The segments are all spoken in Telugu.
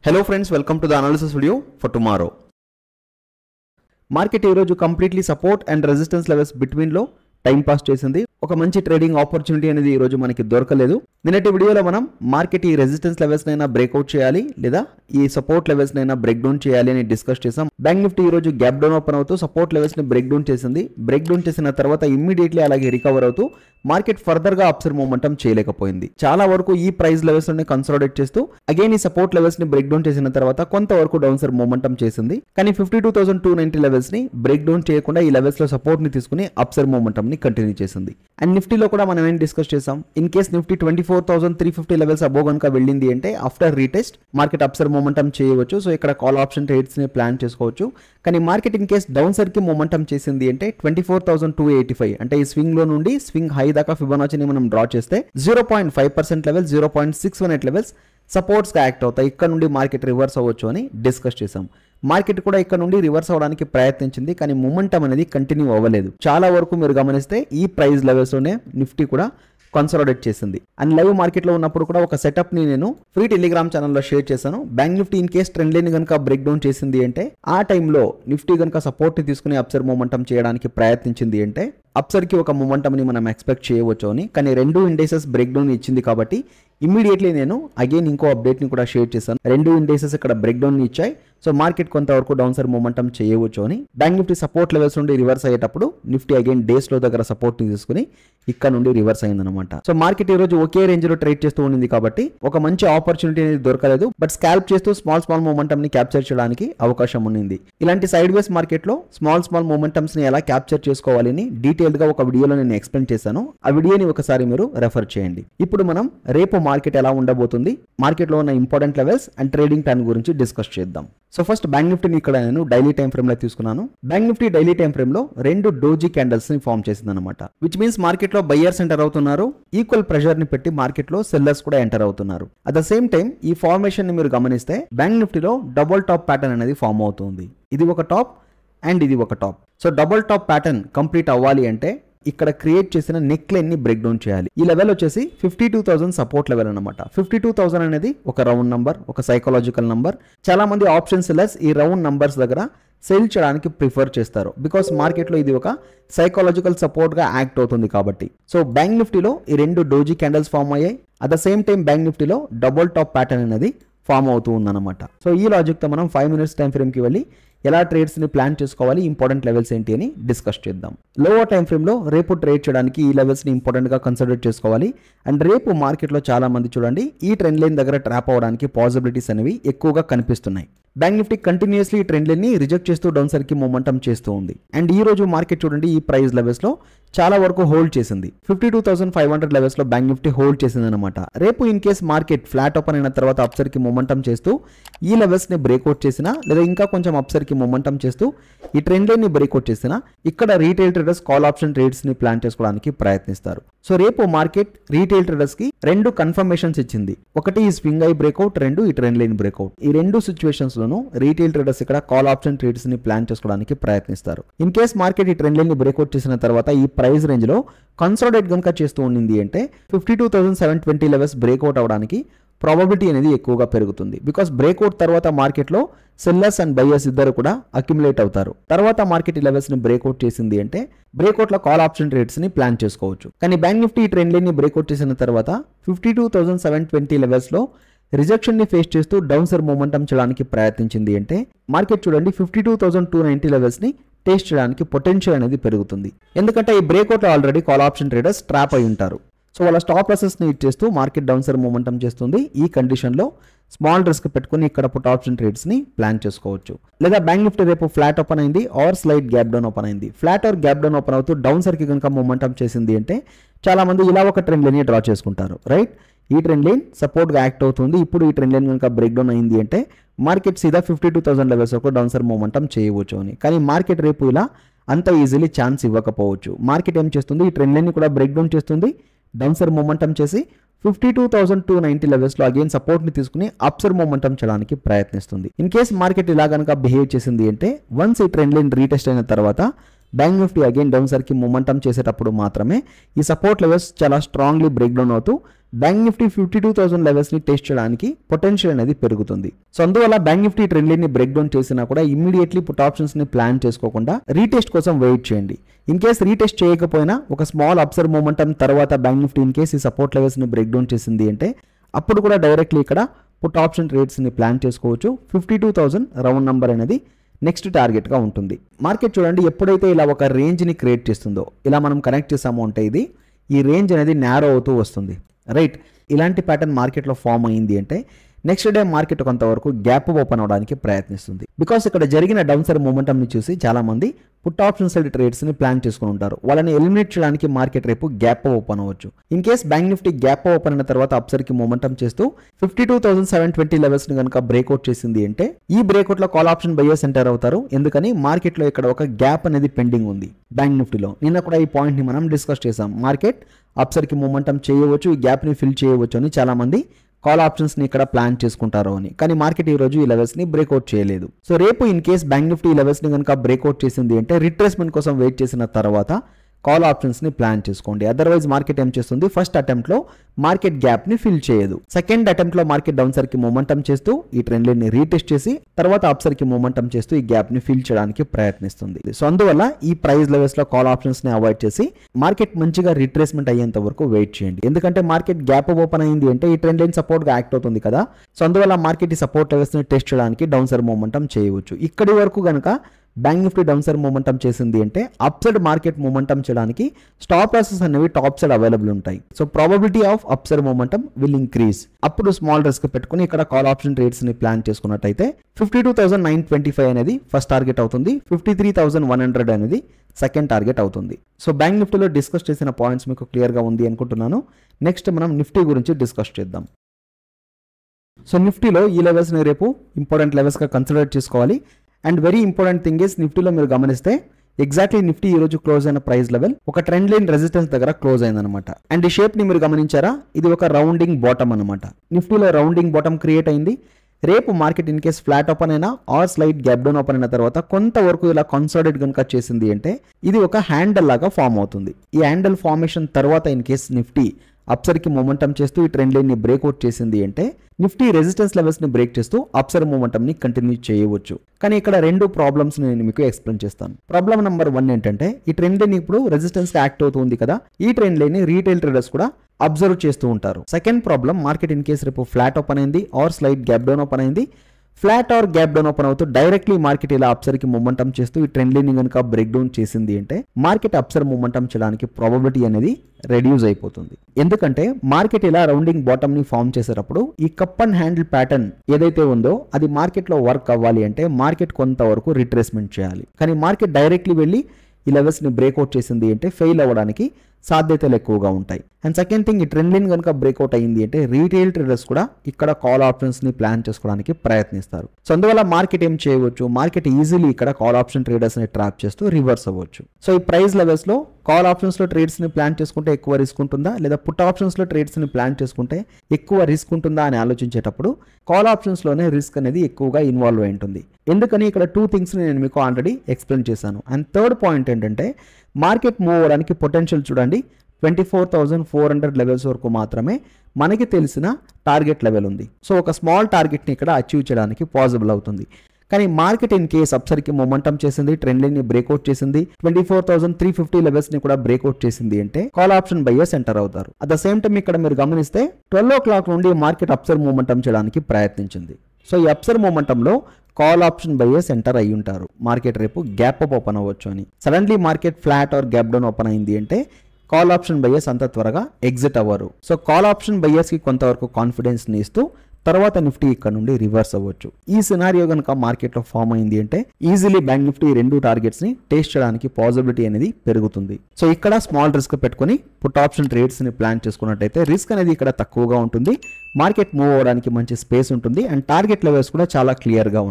hello friends welcome to the analysis video for tomorrow market ఈరోజు completely support and resistance levels బిట్వీన్లో టైం పాస్ చేసింది ఒక మంచి ట్రేడింగ్ ఆపర్చునిటీ అనేది ఈ రోజు మనకి దొరకలేదు నిన్నటి వీడియోలో మనం మార్కెట్ ఈ రెసిస్టెన్స్ లెవెల్స్ నైనా బ్రేక్అవుట్ చేయాలి లేదా ఈ సపోర్ట్ లెవెల్స్ నైనా బ్రేక్ డౌన్ చేయాలి అని డిస్కస్ చేసాం బ్యాంక్ నిఫ్టీ ఈ రోజు గ్యాప్ డౌన్ ఓపెన్ అవుతూ సపోర్ట్ లెవెల్స్ ని బ్రేక్ డౌన్ చేసింది బ్రేక్ డౌన్ చేసిన తర్వాత ఇమ్మీడియట్లీ అలాగే రికవర్ అవుతూ మార్కెట్ ఫర్దర్ గా అప్సర్ మూమెంటం చేయలేకపోయింది చాలా వరకు ఈ ప్రైస్ లెవెల్స్ ని కన్సల్టేట్ చేస్తూ అగైన్ ఈ సపోర్ట్ లెవెల్స్ ని బ్రేక్ డౌన్ చేసిన తర్వాత కొంతవరకు డౌన్ సర్ మూమెంటం చేసింది కానీ fifty two thousand two ninety levels ని బ్రేక్ డౌన్ చేయకుండా ఈ లెవెల్స్ లో సపోర్ట్ ని తీసుకుని అప్సర్ మూమెంటం ని కంటిన్యూ చేసింది అండ్ నిఫ్టీలో కూడా మనం ఏం డిస్కస్ చేసాం in case Nifty twenty four thousand three fifty levels above కనుక వెళ్ళింది అంటే ఆఫ్టర్ రీటెస్ట్ మార్కెట్ అప్సర్ మూమెంటం చేయవచ్చు సో ఇక్కడ కాల్ ఆప్షన్ ట్రేడ్స్ ని ప్లాన్ చేసుకోవచ్చు కానీ market in case down side కి మూమెంటం చేసింది అంటే twenty four thousand two eighty five అంటే ఈ స్వింగ్ లో నుండి స్వింగ్ హై దాకా ఫిబొనాచిని మనం డ్రా చేస్తే zero point five percent level zero point six one eight levels supports గా యాక్ట్ అవుతాయి ఇక్కడ నుండి మార్కెట్ రివర్స్ అవ్వచ్చు అని డిస్కస్ చేసాం మార్కెట్ కూడా ఇక్కడ నుండి రివర్స్ అవడానికి ప్రయత్నించింది కానీ మూమెంటం అనేది కంటిన్యూ అవ్వలేదు చాలా వరకు మీరు గమనిస్తే ఈ ప్రైస్ లెవెల్స్ లోనే నిఫ్టీ కూడా కన్సల్టేట్ చేసింది అండ్ లైవ్ మార్కెట్లో ఉన్నప్పుడు కూడా ఒక సెటప్ ని నేను ఫ్రీ టెలిగ్రామ్ ఛానల్లో షేర్ చేశాను Bank Nifty in case trend line కనుక బ్రేక్ డౌన్ చేసింది అంటే ఆ టైంలో నిఫ్టీ కనుక సపోర్ట్ ని తీసుకుని అబ్సర్ మూమెంటం చేయడానికి ప్రయత్నించింది అంటే అప్సర్ కి ఒక మూమెంటం ని మనం ఎక్స్పెక్ట్ చేయవచ్చు అని కానీ రెండు ఇండేసెస్ బ్రేక్ డౌన్ ఇచ్చింది కాబట్టి ఇమ్మీడియట్లీ నేను అగైన్ ఇంకో అప్డేట్ ని కూడా షేర్ చేశాను రెండు ఇండేసెస్ ఇక్కడ బ్రేక్ డౌన్ ఇచ్చాయి సో మార్కెట్ కొంతవరకు డౌన్ సర్ మూమెంటం చేయవచ్చు అని బ్యాంక్ నిఫ్టీ సపోర్ట్ లెవెల్స్ నుండి రివర్స్ అయ్యేటప్పుడు నిఫ్టీ అగైన్ డేస్ లో దగ్గర సపోర్ట్ ని తీసుకుని ఇక్కడ నుండి రివర్స్ అయిందనమాట సో మార్కెట్ ఈ రోజు ఒకే రేంజ్ లో ట్రేడ్ చేస్తూ ఉండింది కాబట్టి ఒక మంచి ఆపర్చునిటీ అనేది దొరకలేదు బట్ స్కాల్ప్ చేస్తూ స్మాల్ స్మాల్ మూమెంటం ని క్యాప్చర్ చేయడానికి అవకాశం ఉండింది ఇలాంటి సైడ్ వేస్ మార్కెట్ లో స్మాల్ స్మాల్ మూమెంటమ్స్ ని ఎలా క్యాప్చర్ చేసుకోవాలి అని డీటెయిల్ గా ఒక వీడియోలో నేను ఎక్స్ప్లెయిన్ చేశాను ఆ వీడియోని ఒకసారి మీరు రెఫర్ చేయండి ఇప్పుడు మనం రేపు మార్కెట్ ఎలా ఉండబోతుంది మార్కెట్ లో ఉన్న important levels and trading time గురించి డిస్కస్ చేద్దాం సో ఫస్ట్ బ్యాంక్ నిఫ్టీని ఇక్కడ నేను డైలీ టైం ఫ్రేమ్ లో తీసుకున్నాను Bank Nifty daily time frame లో రెండు డోజీ క్యాండిల్స్ ని ఫామ్ చేసింది అనమాట విచ్ మీన్స్ మార్కెట్ లో బయ్యర్స్ ఎంటర్ అవుతున్నారు ఈక్వల్ ప్రెషర్ ని పెట్టి మార్కెట్ లో సెల్లర్స్ కూడా ఎంటర్ అవుతున్నారు అట్ ద సేమ్ టైం ఈ ఫార్మేషన్ ని మీరు గమనిస్తే బ్యాంక్ నిఫ్టీలో డబుల్ టాప్ ప్యాటర్న్ అనేది ఫామ్ అవుతుంది ఇది ఒక టాప్ అండ్ ఇది ఒక top so double top pattern complete అవ్వాలి అంటే ఇక్కడ క్రియేట్ చేసిన నెక్ లైన్ ని బ్రేక్ డౌన్ చేయాలి ఈ లెవెల్ వచ్చేసి fifty two thousand support level అనమాట ఫిఫ్టీ టూ థౌసండ్ అనేది ఒక రౌండ్ నంబర్ ఒక సైకలాజికల్ నంబర్ చాలా మంది ఆప్షన్ సెల్లర్స్ ఈ రౌండ్ నంబర్స్ దగ్గర సెల్ చేయడానికి ప్రిఫర్ చేస్తారు బికాస్ మార్కెట్లో ఇది ఒక సైకాలజికల్ సపోర్ట్గా యాక్ట్ అవుతుంది కాబట్టి సో బ్యాంక్ నిఫ్టీలో ఈ రెండు డోజీ క్యాండిల్స్ ఫామ్ అయ్యాయి at the same time Bank నిఫ్టీలో డబుల్ టాప్ ప్యాటర్న్ అనేది ఫామ్ అవుతూ ఉందన్నమాట సో ఈ లాజిక్తో మనం ఫైవ్ మినిట్స్ టైం ఫ్రేమ్కి వెళ్ళి ఎలా ట్రేడ్స్ని ప్లాన్ చేసుకోవాలి ఇంపార్టెంట్ లెవెల్స్ ఏంటి అని డిస్కస్ చేద్దాం లోవర్ టైం ఫ్రేమ్లో రేపు ట్రేడ్ చేయడానికి ఈ లెవెల్స్ని ఇంపార్టెంట్గా కన్సిడర్ చేసుకోవాలి అండ్ రేపు మార్కెట్లో చాలా మంది చూడండి ఈ ట్రెండ్ లైన్ దగ్గర ట్రాప్ అవ్వడానికి పాసిబిలిటీస్ అనేవి ఎక్కువగా కనిపిస్తున్నాయి బ్యాంక్ నిఫ్టీ కంటిన్యూస్లీ ట్రెండ్ లైన్ని రిజెక్ట్ చేస్తూ డౌన్ సర్కి మూమెంటం చేస్తూ ఉంది అండ్ ఈ రోజు మార్కెట్ చూడండి ఈ ప్రైస్ లెవెల్స్ లో చాలా వరకు హోల్డ్ చేసింది fifty two thousand five hundred levels లో బ్యాంక్ నిఫ్టీ హోల్డ్ చేసింది అనమాట రేపు in case market flat open అయిన తర్వాత అప్సర్ కి మూమెంటం చేస్తూ ఈ లెవెల్స్ ని బ్రేక్అవుట్ చేసినా లేదా ఇంకా కొంచెం అప్సర్ కి మూమెంటం చేస్తూ ఈ ట్రెండ్ లైన్ ని బ్రేక్అవుట్ చేసినా ఇక్కడ retail traders call option trades ని ప్లాన్ చేసుకోవడానికి ప్రయత్నిస్తారు సో రేపు మార్కెట్ రీటైల్ ట్రేడర్స్ కి రెండు కన్ఫర్మేషన్స్ ఇచ్చింది ఒకటి ఈ స్వింగ్ ఐ బ్రేక్అవుట్ రెండు ఈ ట్రెండ్ లైన్ బ్రేక్అవుట్ ఈ రెండు సిచ్యువేషన్స్ లోను రీటైల్ ట్రేడర్స్ ఇక్కడ కాల్ ఆప్షన్ ట్రేడ్స్ ని ప్లాన్ చేసుకోవడానికి ప్రయత్నిస్తారు ఇన్ కేస్ మార్కెట్ ఈ ట్రెండ్ లైన్ ని బ్రేక్అవుట్ చేసిన తర్వాత ఈ ప్రైస్ రేంజ్ లో కన్సాలిడేట్ కనుక చేస్తూ ఉండింది అంటే fifty two thousand seven twenty levels breakout అవడానికి ప్రాబబిలిటీ అనేది ఎక్కువగా పెరుగుతుంది బికాస్ బ్రేక్అవుట్ తర్వాత మార్కెట్లో సెల్లర్స్ అండ్ బయ్యర్స్ ఇద్దరు కూడా అక్యుములేట్ అవుతారు తర్వాత మార్కెట్ ఈ లెవెల్స్ ని బ్రేక్అవుట్ చేసింది అంటే బ్రేక్అవుట్ లో కాల్ ఆప్షన్ రేట్స్ ని ప్లాన్ చేసుకోవచ్చు కానీ బ్యాంక్ నిఫ్టీ ఈ ట్రెండ్ లైన్ ని బ్రేక్అవుట్ చేసిన తర్వాత fifty two thousand seven twenty levels లో రిజెక్షన్ ని ఫేస్ చేస్తూ డౌన్ సర్ మూమెంటం చేయడానికి ప్రయత్నించింది అంటే మార్కెట్ చూడండి fifty two thousand two ninety levels ని టేస్ట్ చేయడానికి పొటెన్షియల్ అనేది పెరుగుతుంది ఎందుకంటే ఈ బ్రేక్అవుట్ లో already call option traders trap అయి ఉంటారు సో వాళ్ళ స్టాప్ ని ఇచ్చేస్తూ మార్కెట్ డౌన్ సర్ మూమెంటం చేస్తుంది ఈ కండిషన్లో స్మాల్ రిస్క్ పెట్టుకుని ఇక్కడ పుట్ ఆప్షన్ ట్రేడ్స్ని ప్లాన్ చేసుకోవచ్చు లేదా బ్యాంక్ నిఫ్టీ రేపు ఫ్లాట్ ఓపెన్ అయింది or slide gap down open అయింది flat or gap down open అవుతూ డౌన్ సర్కి కనుక మూమెంటం చేసింది అంటే చాలా మంది ఇలా ఒక ట్రెండ్ లైన్ డ్రా చేసుకుంటారు రైట్ ఈ ట్రెండ్ లైన్ సపోర్ట్గా యాక్ట్ అవుతుంది ఇప్పుడు ఈ ట్రెండ్ లైన్ కనుక బ్రేక్ డౌన్ అయింది అంటే మార్కెట్ సీదా ఫిఫ్టీ టూ థౌసండ్ లెవెల్స్ వరకు డౌన్ సర్ మూమెంటం చేయవచ్చు అని కానీ మార్కెట్ రేపు ఇలా అంత ఈజీలీ ఛాన్స్ ఇవ్వకపోవచ్చు మార్కెట్ ఏం చేస్తుంది ఈ ట్రెండ్ లైన్ కూడా బ్రేక్ డౌన్ చేస్తుంది డౌన్ సర్ మూమెంటం చేసి fifty two thousand two ninety లెవెల్స్లో అగైన్ సపోర్ట్ని తీసుకుని అప్సర్ మూమెంటం చేయడానికి ప్రయత్నిస్తుంది ఇన్ కేస్ మార్కెట్ ఇలా కనుక బిహేవ్ చేసింది అంటే వన్స్ ఈ ట్రెండ్ లైన్ రీటెస్ట్ అయిన తర్వాత బ్యాంక్ నిఫ్టీ అగైన్ డౌన్ సర్కి మొమెంటం చేసేటప్పుడు మాత్రమే ఈ సపోర్ట్ లెవెల్స్ చాలా స్ట్రాంగ్లీ బ్రేక్ డౌన్ అవుతూ bank Nifty fifty two thousand లెవెల్స్ని టెస్ట్ చేయడానికి పొటెన్షియల్ అనేది పెరుగుతుంది సో అందువల్ల బ్యాంక్ నిఫ్టీ ట్రెండ్ లైన్ని బ్రేక్ డౌన్ చేసినా కూడా ఇమీడియట్లీ పుట్ ఆప్షన్స్ని ప్లాన్ చేసుకోకుండా రీటెస్ట్ కోసం వెయిట్ చేయండి ఇన్ కేస్ రీటెస్ట్ చేయకపోయినా ఒక స్మాల్ అప్సర్ మూమెంటం తర్వాత బ్యాంక్ నిఫ్టీ ఇన్ కేస్ ఈ సపోర్ట్ లెవెల్స్ని బ్రేక్ డౌన్ చేసింది అంటే అప్పుడు కూడా డైరెక్ట్లీ ఇక్కడ పుట్ ఆప్షన్ ట్రేడ్స్ని ప్లాన్ చేసుకోవచ్చు fifty two thousand round number అనేది నెక్స్ట్ టార్గెట్గా ఉంటుంది మార్కెట్ చూడండి ఎప్పుడైతే ఇలా ఒక రేంజ్ని క్రియేట్ చేస్తుందో ఇలా మనం కనెక్ట్ చేసాము అంటే ఇది ఈ రేంజ్ అనేది నేరో అవుతూ వస్తుంది రైట్ ఇలాంటి ప్యాటర్న్ మార్కెట్లో ఫామ్ అయింది అంటే నెక్స్ట్ డే మార్కెట్ కొంతవరకు గ్యాప్ ఓపెన్ అవడానికి ప్రయత్నిస్తుంది బికాస్ ఇక్కడ జరిగిన డౌన్ సైడ్ మూమెంటంని చూసి చాలా మంది పుట్ ఆప్షన్ సైడ్ ట్రేడ్స్ని ప్లాన్ చేసుకుని ఉంటారు వాళ్ళని ఎలిమినేట్ చేయడానికి మార్కెట్ రేపు గ్యాప్ ఓపెన్ అవ్వచ్చు in case bank Nifty gap open అయిన తర్వాత అప్సర్కి మూమెంటం చేస్తూ fifty two thousand seven twenty లెవెల్స్ని కనుక బ్రేక్అవుట్ చేసింది అంటే ఈ బ్రేక్అవుట్లో కాల్ ఆప్షన్ బయ్యర్స్ ఎంటర్ అవుతారు ఎందుకని మార్కెట్లో ఇక్కడ ఒక గ్యాప్ అనేది పెండింగ్ ఉంది బ్యాంక్ నిఫ్టీలో నిన్న కూడా ఈ పాయింట్ని మనం డిస్కస్ చేసాం మార్కెట్ అప్సర్కి మూమెంటం చేయవచ్చు ఈ గ్యాప్ని ఫిల్ చేయవచ్చు అని చాలామంది కాల్ ఆప్షన్స్ని ఇక్కడ ప్లాన్ చేసుకుంటారు అని కానీ మార్కెట్ ఈ రోజు ఈ లెవెల్స్ని బ్రేక్అవుట్ చేయలేదు సో రేపు ఇన్ కేస్ బ్యాంక్ నిఫ్టీ ఈ లెవెల్స్ని కనుక బ్రేక్అవుట్ చేసింది అంటే రిట్రేస్మెంట్ కోసం వెయిట్ చేసిన తర్వాత కాల్ ఆప్షన్స్ని ప్లాన్ చేసుకోండి అదర్వైజ్ మార్కెట్ ఏం చేస్తుంది ఫస్ట్ అటెంప్ట్లో మార్కెట్ గ్యాప్ని ఫిల్ చేయదు సెకండ్ అటెంప్ట్లో మార్కెట్ డౌన్ సర్కి మూమెంటం చేస్తూ ఈ ట్రెండ్ లైన్ని రీటెస్ట్ చేసి తర్వాత అప్ సర్కి మూమెంటం చేస్తూ ఈ గ్యాప్ని ఫిల్ చేయడానికి ప్రయత్నిస్తుంది సో అందువల్ల ఈ ప్రైస్ లెవెల్స్లో కాల్ ఆప్షన్స్ని అవాయిడ్ చేసి మార్కెట్ మంచిగా రిట్రేస్మెంట్ అయ్యేంత వరకు వెయిట్ చేయండి ఎందుకంటే మార్కెట్ గ్యాప్ ఓపెన్ అయింది అంటే ఈ ట్రెండ్ లైన్ సపోర్ట్గా యాక్ట్ అవుతుంది కదా సో అందువల్ల మార్కెట్ ఈ సపోర్ట్ లెవెల్స్ని టెస్ట్ చేయడానికి డౌన్ సర్ మూమెంటం చేయవచ్చు ఇక్కడి వరకు కనుక bank Nifty down side momentum చేసింది అంటే అప్ సైడ్ మార్కెట్ మూమెంటం చేయడానికి స్టాప్ లాసెస్ అనేవి టాప్ సైడ్ అవైలబుల్ ఉంటాయి so probability of up side momentum will increase అప్పుడు స్మాల్ రిస్క్ పెట్టుకుని ఇక్కడ కాల్ ఆప్షన్ ట్రేడ్స్ ని ప్లాన్ చేసుకున్నట్టయితే fifty two thousand nine twenty five అనేది ఫస్ట్ టార్గెట్ అవుతుంది fifty three thousand one hundred అనేది సెకండ్ టార్గెట్ అవుతుంది సో బ్యాంక్ నిఫ్టీలో డిస్కస్ చేసిన పాయింట్స్ మీకు క్లియర్గా ఉంది అనుకుంటున్నాను నెక్స్ట్ మనం నిఫ్టీ గురించి డిస్కస్ చేద్దాం సో నిఫ్టీలో ఈ లెవెల్స్ని రేపు ఇంపార్టెంట్ లెవెల్స్గా కన్సిడర్ చేసుకోవాలి and very important thing is నిఫ్టీలో మీరు గమనిస్తే ఎగ్జాక్ట్లీ నిఫ్టీ ఈ రోజు క్లోజ్ అయిన ప్రైస్ లెవెల్ ఒక ట్రెండ్ లైన్ రెసిస్టెన్స్ దగ్గర క్లోజ్ అయిందనమాట అండ్ ఈ షేప్ ని మీరు గమనించారా ఇది ఒక రౌండింగ్ బాటమ్ అనమాట నిఫ్టీలో రౌండింగ్ బాటమ్ క్రియేట్ అయింది రేపు market in case flat open అయినా or slight gap down open అయిన తర్వాత కొంతవరకు ఇలా కన్సాలిడేట్ కనుక చేసింది అంటే ఇది ఒక హ్యాండల్ లాగా ఫామ్ అవుతుంది ఈ హ్యాండల్ ఫార్మేషన్ తర్వాత ఇన్ కేస్ నిఫ్టీ అప్సర్కి మూమెంటం చేస్తూ ఈ ట్రెండ్ లైన్ని బ్రేక్అవుట్ చేసింది అంటే నిఫ్టీ రెసిస్టెన్స్ లెవెల్స్ని బ్రేక్ చేస్తూ అప్సర్ మూమెంటంని కంటిన్యూ చేయవచ్చు కానీ ఇక్కడ రెండు ప్రాబ్లమ్స్ నేను మీకు ఎక్స్ప్లెయిన్ చేస్తాను ప్రాబ్లం నెంబర్ వన్ ఏంటంటే ఈ ట్రెండ్ లైన్ ఇప్పుడు రెసిస్టెన్స్ యాక్ట్ అవుతుంది కదా ఈ ట్రెండ్ లైన్ రీటైల్ ట్రేడర్స్ కూడా అబ్జర్వ్ చేస్తూ ఉంటారు second problem market in case రేపు ఫ్లాట్ ఓపెన్ అయింది or slight gap down open అయింది flat or gap down open అవుతూ డైరెక్ట్లీ మార్కెట్ ఇలా అప్సర్కి మూమెంటం చేస్తూ ఈ ట్రెండ్ లైన్ కనుక బ్రేక్ డౌన్ చేసింది అంటే మార్కెట్ అప్సర్ మూమెంటం చేయడానికి ప్రాబబిలిటీ అనేది రెడ్యూస్ అయిపోతుంది ఎందుకంటే మార్కెట్ ఇలా రౌండింగ్ బాటమ్ ని ఫామ్ చేసేటప్పుడు ఈ కప్ అండ్ హ్యాండిల్ ప్యాటర్న్ ఏదైతే ఉందో అది మార్కెట్ లో వర్క్ అవ్వాలి అంటే మార్కెట్ కొంతవరకు రిట్రేస్మెంట్ చేయాలి కానీ మార్కెట్ డైరెక్ట్లీ వెళ్ళి ఈ లెవెల్స్ ని బ్రేక్అవుట్ చేసింది అంటే ఫెయిల్ అవ్వడానికి సాధ్యతలు ఎక్కువగా ఉంటాయి అండ్ సెకండ్ థింగ్ ఈ ట్రెండ్ లైన్ కనుక బ్రేక్అవుట్ అయింది అంటే రీటైల్ ట్రేడర్స్ కూడా ఇక్కడ కాల్ ఆప్షన్స్ ని ప్లాన్ చేసుకోవడానికి ప్రయత్నిస్తారు సో అందువల్ల మార్కెట్ ఏం చేయవచ్చు మార్కెట్ ఈజీలీ ఇక్కడ కాల్ ఆప్షన్ ట్రేడర్స్ ని ట్రాప్ చేస్తూ రివర్స్ అవ్వచ్చు సో ఈ ప్రైస్ లెవెల్స్ లో కాల్ ఆప్షన్స్ లో ట్రేడ్స్ ని ప్లాన్ చేసుకుంటే ఎక్కువ రిస్క్ ఉంటుందా లేదా పుట్ ఆప్షన్స్ లో ట్రేడ్స్ ని ప్లాన్ చేసుకుంటే ఎక్కువ రిస్క్ ఉంటుందా అని ఆలోచించేటప్పుడు కాల్ ఆప్షన్స్ లోనే రిస్క్ అనేది ఎక్కువగా ఇన్వాల్వ్ అయి ఉంటుంది ఎందుకని ఇక్కడ టూ థింగ్స్ నేను మీకు ఆల్రెడీ ఎక్స్ప్లెయిన్ చేశాను అండ్ థర్డ్ పాయింట్ ఏంటంటే మార్కెట్ మూవ్ అవ్వడానికి పొటెన్షియల్ చూడండి twenty four thousand four hundred levels వరకు మాత్రమే మనకి తెలిసిన టార్గెట్ లెవెల్ ఉంది సో ఒక స్మాల్ టార్గెట్ని ఇక్కడ అచీవ్ చేయడానికి పాసిబుల్ అవుతుంది కానీ మార్కెట్ ఇన్ కేస్ అప్సర్కి మొమెంటం చేసింది ట్రెండ్ లైన్ ని బ్రేక్అవుట్ చేసింది twenty four thousand three fifty levels ని కూడా బ్రేక్అవుట్ చేసింది అంటే కాల్ ఆప్షన్ బయ్యర్స్ ఎంటర్ అవుతారు అట్ ద సేమ్ టైం ఇక్కడ మీరు గమనిస్తే ట్వెల్వ్ ఓ క్లాక్ నుండి మార్కెట్ అప్సర్ మూమెంటం చేయడానికి ప్రయత్నించింది సో ఈ అప్సర్ మూమెంటంలో కాల్ ఆప్షన్ బయ్యర్స్ ఎంటర్ అయి ఉంటారు మార్కెట్ రేపు గ్యాప్ అప్ ఓపెన్ అవ్వచ్చు అని suddenly market flat or gap down open అయింది అంటే కాల్ ఆప్షన్ బయ్యర్స్ అంత త్వరగా ఎగ్జిట్ అవ్వరు సో కాల్ ఆప్షన్ బయ్యర్స్కి కొంతవరకు కాన్ఫిడెన్స్ని ఇస్తూ తర్వాత నిఫ్టీ ఇక్కడ నుండి రివర్స్ అవ్వచ్చు ఈ సినారియో కనుక మార్కెట్లో ఫామ్ అయింది అంటే ఈజీలీ బ్యాంక్ నిఫ్టీ ఈ రెండు టార్గెట్స్ ని టేస్ట్ చేయడానికి పాసిబిలిటీ అనేది పెరుగుతుంది సో ఇక్కడ స్మాల్ రిస్క్ పెట్టుకొని పుట్ ఆప్షన్ ట్రేడ్స్ ని ప్లాన్ చేసుకున్నట్టయితే రిస్క్ అనేది ఇక్కడ తక్కువగా ఉంటుంది మార్కెట్ మూవ్ అవ్వడానికి మంచి స్పేస్ ఉంటుంది అండ్ టార్గెట్ లెవెల్స్ కూడా చాలా క్లియర్గా ఉన్నాయి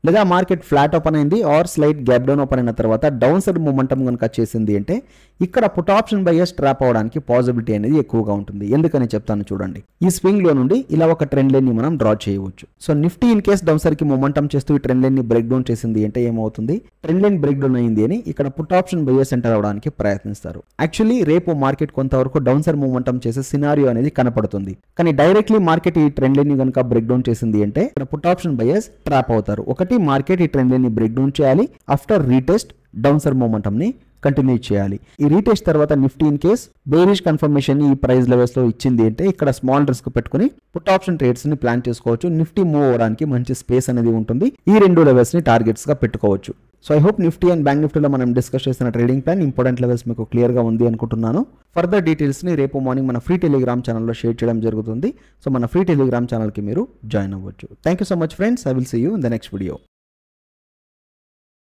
లేదా మార్కెట్ ఫ్లాట్ ఓపెన్ అయింది or slight gap down open అయిన తర్వాత డౌన్ సైడ్ మూమెంటం కనుక చేసింది అంటే ఇక్కడ పుట్ ఆప్షన్ బయర్స్ ట్రాప్ అవడానికి పాసిబిలిటీ అనేది ఎక్కువగా ఉంటుంది ఎందుకని చెప్తాను చూడండి ఈ స్వింగ్ లో నుండి ఇలా ఒక ట్రెండ్ లైన్ ని మనం డ్రా చేయవచ్చు so Nifty in case down side కి మూమెంటం చేస్తూ ఈ ట్రెండ్ లైన్ ని బ్రేక్ డౌన్ చేసింది అంటే ఏమవుతుంది ట్రెండ్ లైన్ బ్రేక్ డౌన్ అయింది అని ఇక్కడ పుట్ ఆప్షన్ బయర్స్ ఎంటర్ అవడానికి ప్రయత్నిస్తారు యాక్చువల్లీ రేపు మార్కెట్ కొంతవరకు డౌన్ సైడ్ మూమెంటం చేసే సినారియో అనేది కనపడుతుంది కానీ డైరెక్ట్లీ మార్కెట్ ఈ ట్రెండ్ లైన్ ని కనుక బ్రేక్ డౌన్ చేసింది అంటే ఇక్కడ పుట్ ఆప్షన్ బయర్స్ ట్రాప్ అవుతారు ఒకటి మార్కెట్ ఈ ట్రెండ్ లైన్ ని బ్రేక్ డౌన్ చేయాలి after retest down side momentum ని కంటిన్యూ చేయాలి ఈ రీటెస్ట్ తర్వాత Nifty in case bearish confirmation ఈ ప్రైస్ లెవెల్స్ లో ఇచ్చింది అంటే ఇక్కడ స్మాల్ రిస్క్ పెట్టుకుని పుట్ ఆప్షన్ ట్రేడ్స్ ని ప్లాన్ చేసుకోవచ్చు నిఫ్టీ మూవ్ అవడానికి మంచి స్పేస్ అనేది ఉంటుంది ఈ రెండు లెవెల్స్ ని టార్గెట్స్ గా పెట్టుకోవచ్చు so I hope Nifty and bank నిఫ్టీలో మనం డిస్కస్ చేసిన ట్రేడింగ్ ప్లాన్ ఇంపార్టెంట్ లెవెల్స్ మీకు క్లియర్గా ఉంది అనుకుంటున్నాను ఫర్దర్ డీటెయిల్స్ని రేపు మార్నింగ్ మన ఫ్రీ టెలిగ్రామ్ ఛానల్లో షేర్ చేయడం జరుగుతుంది సో మన ఫ్రీ టెలిగ్రామ్ ఛానల్కి మీరు జాయిన్ అవ్వచ్చు thank you so much friends I will see you in the next video